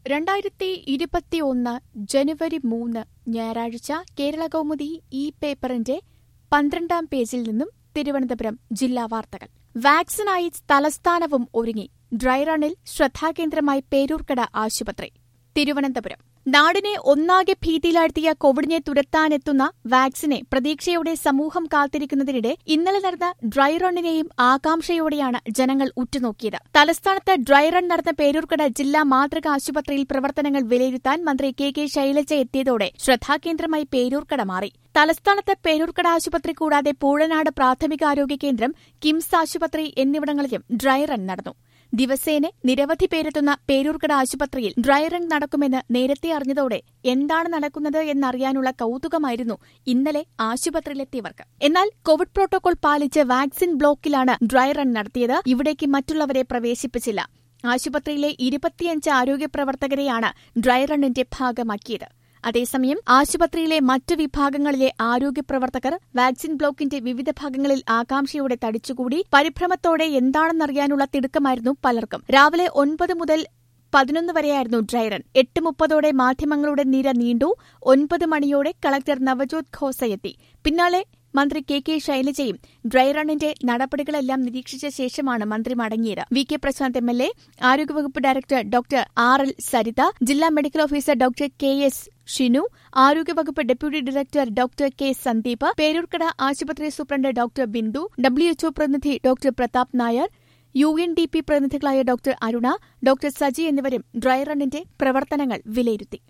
രണ്ടായിരത്തി ഇരുപത്തിയൊന്ന് ജനുവരി മൂന്ന് ഞായറാഴ്ച കേരള കൗമുദി ഈ പേപ്പറിന്റെ പന്ത്രണ്ടാം പേജിൽ നിന്നും തിരുവനന്തപുരം ജില്ലാ വാർത്തകൾ വാക്സിനായി തലസ്ഥാനവും ഒരുങ്ങി ഡ്രൈറണിൽ ശ്രദ്ധാകേന്ദ്രമായി പേരൂർക്കട ആശുപത്രി തിരുവനന്തപുരം നാടിനെ ഒന്നാകെ ഭീതിയിലാഴ്ത്തിയ കോവിഡിനെ തുരത്താനെത്തുന്ന വാക്സിനെ പ്രതീക്ഷയോടെ സമൂഹം കാത്തിരിക്കുന്നതിനിടെ ഇന്നലെ നടന്ന ഡ്രൈ റണ്ണിനെയും ആകാംക്ഷയോടെയാണ് ജനങ്ങൾ ഉറ്റുനോക്കിയത് തലസ്ഥാനത്ത് ഡ്രൈ റൺ നടന്ന പേരൂർക്കട ജില്ലാ മാതൃക ആശുപത്രിയിൽ പ്രവർത്തനങ്ങൾ വിലയിരുത്താൻ മന്ത്രി കെ കെ ശൈലജ എത്തിയതോടെ ശ്രദ്ധാകേന്ദ്രമായി പേരൂർക്കട മാറി തലസ്ഥാനത്ത് പേരൂർക്കട ആശുപത്രി കൂടാതെ പൂഴനാട് പ്രാഥമികാരോഗ്യ കേന്ദ്രം കിംസ് ആശുപത്രി എന്നിവിടങ്ങളിലും ഡ്രൈ റൺ നടന്നു ദിവസേന നിരവധി പേരെത്തുന്ന പേരൂർക്കട ആശുപത്രിയിൽ ഡ്രൈ റൺ നടക്കുമെന്ന് നേരത്തെ അറിഞ്ഞതോടെ എന്താണ് നടക്കുന്നത് എന്നറിയാനുള്ള കൌതുകമായിരുന്നു ഇന്നലെ ആശുപത്രിയിലെത്തിയവർക്ക് എന്നാൽ കോവിഡ് പ്രോട്ടോകോൾ പാലിച്ച് വാക്സിൻ ബ്ലോക്കിലാണ് ഡ്രൈ റൺ നടത്തിയത് ഇവിടേക്ക് മറ്റുള്ളവരെ പ്രവേശിപ്പിച്ചില്ല ആശുപത്രിയിലെ ഇരുപത്തിയഞ്ച് ആരോഗ്യ പ്രവർത്തകരെയാണ് ഡ്രൈ റണ്ണിന്റെ ഭാഗമാക്കിയത് അതേസമയം ആശുപത്രിയിലെ മറ്റു വിഭാഗങ്ങളിലെ ആരോഗ്യ പ്രവർത്തകർ വാക്സിൻ ബ്ലോക്കിന്റെ വിവിധ ഭാഗങ്ങളിൽ ആകാംക്ഷയോടെ തടിച്ചുകൂടി പരിഭ്രമത്തോടെ എന്താണെന്നറിയാനുള്ള തിടുക്കമായിരുന്നു പലർക്കും രാവിലെ ഒൻപത് മുതൽ പതിനൊന്ന് വരെയായിരുന്നു ഡ്രൈ റൺ എട്ട് മുപ്പതോടെ മാധ്യമങ്ങളുടെ നിര നീണ്ടു ഒൻപത് മണിയോടെ കളക്ടർ നവജോത് ഖോസ എത്തി പിന്നാലെ മന്ത്രി കെ കെ ശൈലജയും ഡ്രൈ റണ്ണിന്റെ നടപടികളെല്ലാം നിരീക്ഷിച്ച ശേഷമാണ് മന്ത്രി മടങ്ങിയത് V K Prashanth M L A ആരോഗ്യവകുപ്പ് director doctor R L Saritha ജില്ലാ medical officer doctor K S Shinu ആരോഗ്യവകുപ്പ് deputy director doctor K Sandeep Peroorkada ആശുപത്രി സൂപ്രണ്ട് ഡോക്ടർ ബിന്ദു ഡബ്ല്യുഎച്ച്ഒ പ്രതിനിധി doctor Prathap Nair U N D P പ്രതിനിധികളായ ഡോക്ടർ അരുണ ഡോക്ടർ സജി എന്നിവരും ഡ്രൈ റണ്ണിന്റെ പ്രവർത്തനങ്ങൾ വിലയിരുത്തി